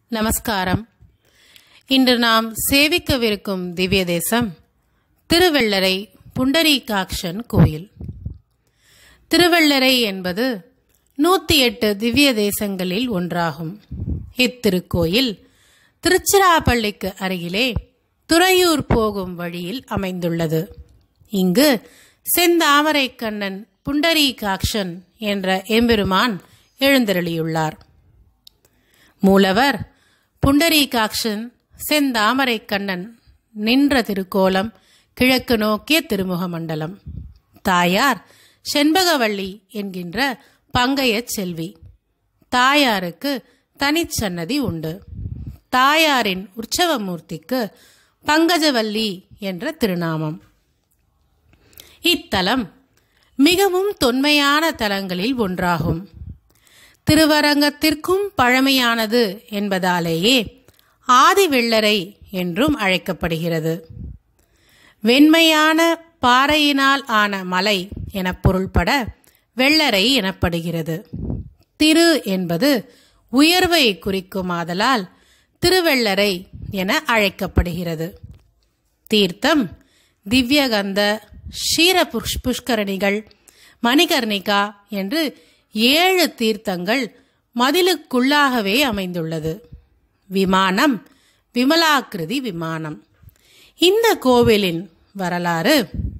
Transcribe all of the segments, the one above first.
நமஸ்காரம் இன்று நாம் சேவிக்கவிருக்கும் திவ்ய தேசம் திருவெள்ளரை புண்டரீகாக்ஷன் கோயில் திருவெள்ளரை என்பது நூத்தி எட்டு திவ்ய தேசங்களில் ஒன்றாகும் இத்திருக்கோயில் திருச்சிராப்பள்ளிக்கு அருகிலே துறையூர் போகும் வழியில் அமைந்துள்ளது இங்கு செந்தாமரை கண்ணன் புண்டரீகாக்ஷன் என்ற எம்பெருமான் எழுந்தருளியுள்ளார் மூலவர் புண்டரீகாக்ஷன் செந்தாமரை கண்ணன் நின்ற திருக்கோலம் கிழக்கு நோக்கிய திருமுக மண்டலம் தாயார் செண்பகவள்ளி என்கின்ற பங்கைய செல்வி தாயாருக்கு தனிச்சன்னதி உண்டு தாயாரின் உற்சவமூர்த்திக்கு பங்கஜவல்லி என்ற திருநாமம் இத்தலம் மிகவும் தொன்மையான தலங்களில் ஒன்றாகும் திருவரங்கத்திற்கும் பழமையானது என்பதாலேயே ஆதிவெள்ளரை என்றும் அழைக்கப்படுகிறது வெண்மையான பாறையினால் ஆன மலை என பொருள்பட வெள்ளரை எனப்படுகிறது திரு என்பது உயர்வை குறிக்குமாதலால் திருவெள்ளரை என அழைக்கப்படுகிறது தீர்த்தம் திவ்யகந்த ஷீர புஷ் புஷ்கரணிகள் மணிகர்ணிகா என்று ஏழு தீர்த்தங்கள் மதிலுக்குள்ளாகவே அமைந்துள்ளது விமானம் விமலாக்கிருதி விமானம் இந்த கோவிலின் வரலாறு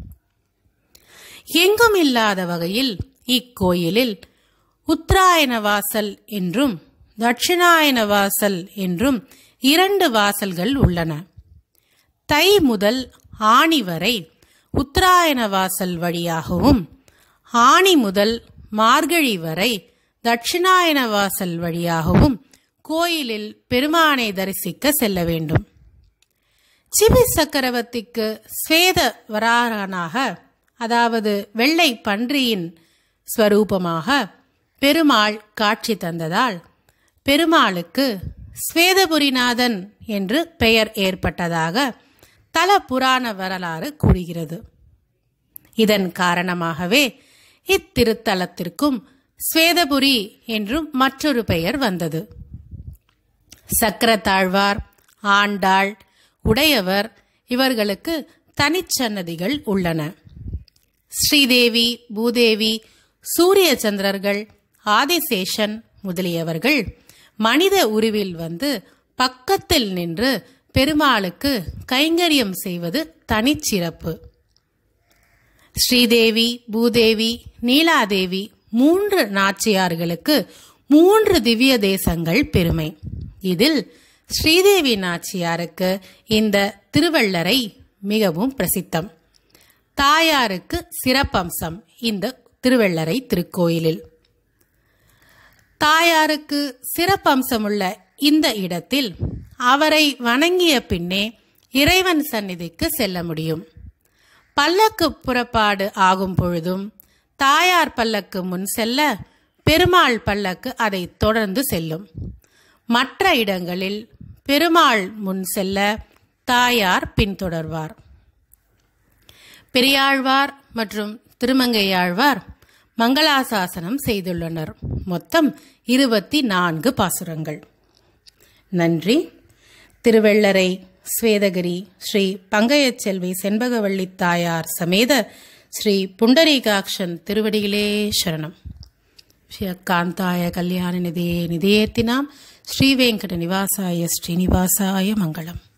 எங்கும் இல்லாத வகையில் இக்கோயிலில் உத்தராயண வாசல் என்றும் தட்சிணாயன வாசல் என்றும் இரண்டு வாசல்கள் உள்ளன தை முதல் ஆணி வரை உத்தராயண வாசல் வழியாகவும் ஆணி முதல் மார்கழி வரை தட்சிணாயன வாசல் வழியாகவும் கோயிலில் பெருமானை தரிசிக்க செல்ல வேண்டும் சிபி சக்கரவர்த்திக்கு ஸ்வேத வராகனாக அதாவது வெள்ளை பன்றியின் ஸ்வரூபமாக பெருமாள் காட்சி தந்ததால் பெருமாளுக்கு ஸ்வேதபுரிநாதன் என்று பெயர் ஏற்பட்டதாக தல புராண வரலாறு கூறுகிறது இதன் காரணமாகவே இத்திருத்தலத்திற்கும் ஸ்வேதபுரி என்றும் மற்றொரு பெயர் வந்தது சக்கரத்தாழ்வார் ஆண்டாள் உடையவர் இவர்களுக்கு தனிச்சன்னதிகள் உள்ளன ஸ்ரீதேவி பூதேவி சூரிய சந்திரர்கள் ஆதிசேஷன் முதலியவர்கள் மனித உருவில் வந்து பக்கத்தில் நின்று பெருமாளுக்கு கைங்கரியம் செய்வது தனிச்சிறப்பு ஸ்ரீதேவி பூதேவி நீலாதேவி மூன்று நாச்சியார்களுக்கு மூன்று திவ்ய தேசங்கள் பெருமை இதில் ஸ்ரீதேவி நாச்சியாருக்கு இந்த திருவள்ளரை மிகவும் பிரசித்தம் தாயாருக்கு சிறப்பம்சம் இந்த திருவள்ளரை திருக்கோயிலில் தாயாருக்கு சிறப்பம்சமுள்ள இந்த இடத்தில் அவரை வணங்கிய பின்னே இறைவன் சந்நிதிக்கு செல்ல முடியும் பல்லக்கு புறப்பாடு ஆகும் பொழுதும் தாயார் பல்லக்கு முன் செல்ல பெருமாள் பல்லக்கு அதை தொடர்ந்து செல்லும் மற்ற இடங்களில் பெருமாள் முன் செல்ல தாயார் பின்தொடர்வார் பெரியாழ்வார் மற்றும் திருமங்கையாழ்வார் மங்களாசாசனம் செய்துள்ளனர் மொத்தம் இருபத்தி நான்கு பாசுரங்கள் நன்றி திருவெள்ளரை ஸ்வேதகிரி ஸ்ரீ பங்கையச்செல்வி செண்பகவள்ளி தாயார் சமேத ஸ்ரீ புண்டரீகாக்ஷன் திருவடிகளே சரணம் ஸ்ரீ காந்தாய கல்யாண நிதியே நிதியேத்தினாம் ஸ்ரீவேங்கட நிவாசாய ஸ்ரீனிவாசாய மங்களம்